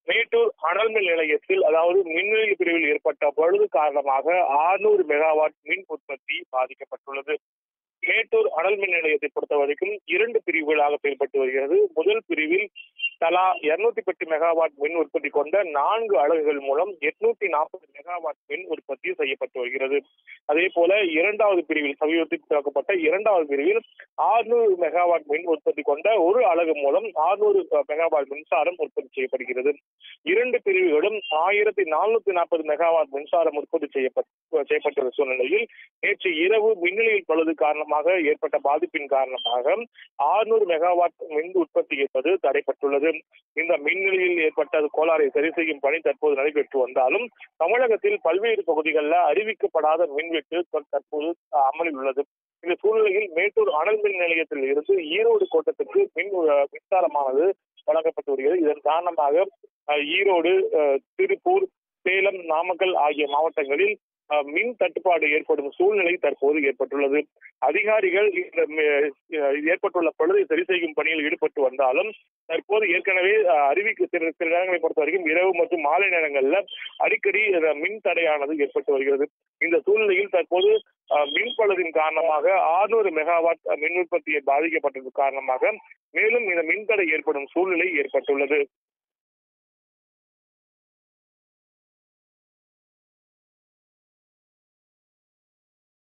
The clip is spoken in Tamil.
மேட்டூர் அனல் மின் நிலையத்தில் அதாவது மின்நிலைய பிரிவில் ஏற்பட்ட பழுது காரணமாக 600 மெகாவாட் மின் உற்பத்தி பாதிக்கப்பட்டுள்ளது மேட்டூர் அனல் மின் நிலையத்தை பொறுத்த வரைக்கும் இரண்டு பிரிவுகளாக செயல்பட்டு வருகிறது முதல் பிரிவில் தலா 210 மெகாவாட் மின் உற்பத்தி கொண்ட நான்கு அலகுகள் மூலம் 840 நாற்பது மெகாவாட் மின் உற்பத்தி செய்யப்பட்டு வருகிறது அதே போல இரண்டாவது பிரிவில் சமீபத்தில் திறக்கப்பட்ட இரண்டாவது பிரிவில் 600 மெகாவாட் மின் உற்பத்தி கொண்ட ஒரு அலகு மூலம் 600 மெகாவாட் மின்சாரம் உற்பத்தி செய்யப்படுகிறது இரண்டு பிரிவுகளும் ஆயிரத்தி நானூத்தி நாற்பது மெகாவாட் மின்சாரம் உற்பத்தி செய்யப்பட்டு செய்யப்பட்டுள்ள சூழ்நிலையில் நேற்று இரவு மின்னிலையில் பழுது காரணமாக ஏற்பட்ட பாதிப்பின் காரணமாக 600 மெகாவாட் மின் உற்பத்தி என்பது தடைப்பட்டுள்ளது இந்த மின்நிலையில் ஏற்பட்ட கோளாறை சரி செய்யும் பணி தற்போது நடைபெற்று வந்தாலும் தமிழகத்தில் பல்வேறு பகுதிகளில் அறிவிக்கப்படாத மின்வெட்டு தற்போது அமலில் உள்ளது இந்த சூழ்நிலையில் மேட்டூர் அனல் மின் நிலையத்தில் இருந்து ஈரோடு கோட்டத்துக்கு மின் மின்சாரமானது வழங்கப்பட்டு வருகிறது இதன் காரணமாக அஹ், ஈரோடு அஹ், திருப்பூர் சேலம் நாமக்கல் ஆகிய மாவட்டங்களில் அஹ், மின் தட்டுப்பாடு ஏற்படும் சூழ்நிலை தற்போது ஏற்பட்டுள்ளது அதிகாரிகள் இந்த அஹ், ஏற்பட்டுள்ள பழுதை சரி செய்யும் பணியில் ஈடுபட்டு வந்தாலும் தற்போது ஏற்கனவே அஹ், அறிவிக்க சில சில நேரங்களை பொறுத்த வரைக்கும் இரவு மற்றும் மாலை நேரங்களில் அடிக்கடி இந்த மின் தடையானது ஏற்பட்டு வருகிறது இந்த சூழ்நிலையில் தற்போது அஹ், மின் பழுதின் காரணமாக 600 மெகாவாட் மின் உற்பத்தியை பாதிக்கப்பட்டது காரணமாக மேலும் இந்த மின்தடை ஏற்படும் சூழ்நிலை ஏற்பட்டுள்ளது